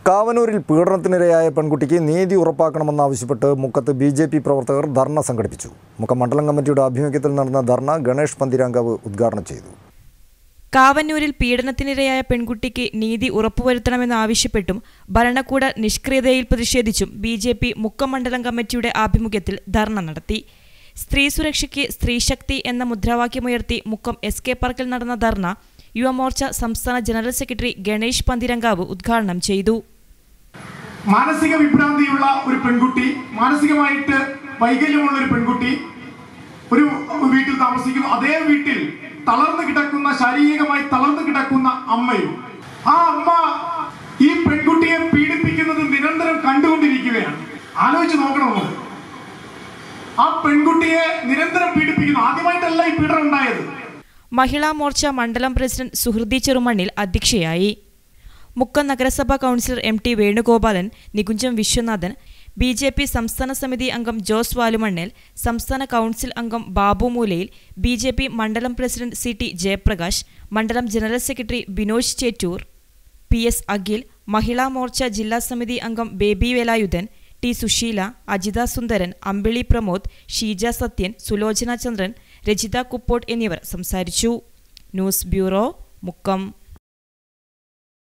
കാവനൂരിൽ പീഡനത്തിനിരയായ പെൺകുട്ടിക്ക് നീതി ഉറപ്പാക്കണമെന്നാവശ്യപ്പെട്ട് മുക്കത്ത് ബി ജെ പി പ്രവർത്തകർ ധർണ സംഘടിപ്പിച്ചു മുക്കം മണ്ഡലം കമ്മിറ്റിയുടെ ആഭിമുഖ്യത്തിൽ നടന്ന ധർണ ഗണേഷ് പന്തിരാങ്കാവ് ഉദ്ഘാടനം ചെയ്തു കാവന്നൂരിൽ പീഡനത്തിനിരയായ പെൺകുട്ടിക്ക് നീതി ഉറപ്പുവരുത്തണമെന്നാവശ്യപ്പെട്ടും ഭരണകൂട നിഷ്ക്രിയതയിൽ പ്രതിഷേധിച്ചും ബി ജെ പി മുക്കം മണ്ഡലം കമ്മിറ്റിയുടെ ആഭിമുഖ്യത്തിൽ ധർണ നടത്തി സ്ത്രീ സുരക്ഷയ്ക്ക് സ്ത്രീശക്തി എന്ന മുദ്രാവാക്യമുയർത്തി മുക്കം എസ് കെ പാർക്കിൽ നടന്ന ധർണ യുവമോർച്ച സംസ്ഥാന ജനറൽ സെക്രട്ടറി ഗണേഷ് പന്തിരങ്കാവ് ഉദ്ഘാടനം ചെയ്തു മാനസിക വിഭ്രാന്തിയുള്ള ഒരു പെൺകുട്ടി മാനസികമായിട്ട് വൈകല്യമുള്ള ഒരു പെൺകുട്ടി ഒരു വീട്ടിൽ താമസിക്കുന്നു അതേ വീട്ടിൽ തളർന്നു കിടക്കുന്ന ശാരീരികമായി തളർന്നു കിടക്കുന്ന അമ്മയും ആ അമ്മ ഈ പെൺകുട്ടിയെ പീഡിപ്പിക്കുന്നത് നിരന്തരം കണ്ടുകൊണ്ടിരിക്കുകയാണ് ആലോചിച്ച് നോക്കണം നമ്മൾ ആ പെൺകുട്ടിയെ നിരന്തരം പീഡിപ്പിക്കുന്നു ആദ്യമായിട്ടല്ല ഈ പീഡനം ഉണ്ടായത് മഹിളാ മോർച്ച മണ്ഡലം പ്രസിഡന്റ് സുഹൃതി ചെറുമണ്ണിൽ അധ്യക്ഷയായി മുക്കം നഗരസഭാ councillor M T Venugopalan Nikuncham Viswanathan B J P സംസ്ഥാന സമിതി അംഗം ജോസ് വാലുമണ്ണേൽ സംസ്ഥാന കൗൺസിൽ അംഗം Babu Moolayil B J P മണ്ഡലം പ്രസിഡന്റ് സി ടി ജയപ്രകാശ് മണ്ഡലം general secretary Binoj Chettur P S Akhil Mahila Morcha ജില്ലാ സമിതി അംഗം ബേബി വേലായുധൻ ടി സുശീല അജിത സുന്ദരൻ അമ്പിളി പ്രമോദ് ഷീജ സത്യൻ സുലോചന ചന്ദ്രൻ രജിത കുപ്പോട്ട് എന്നിവർ സംസാരിച്ചു ന്യൂസ് ബ്യൂറോ മുക്കം